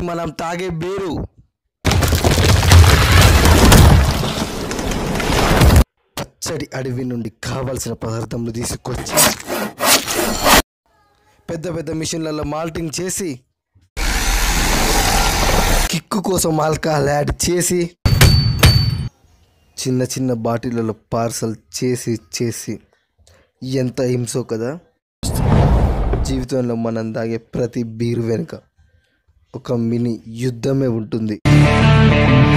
మనం తాగే బీరు పచ్చడి అడవి నుండి కావలసిన పదార్థములు తీసుకొచ్చి పెద్ద పెద్ద మిషన్లలో మాల్టింగ్ చేసి కిక్కు కోసం ఆల్కహాల్ యాడ్ చేసి చిన్న చిన్న బాటిళ్ళలో పార్సల్ చేసి చేసి ఎంత హింసో కదా జీవితంలో మనం తాగే ప్రతి బీరు వెనుక ఒక మినీ యుద్ధమే ఉంటుంది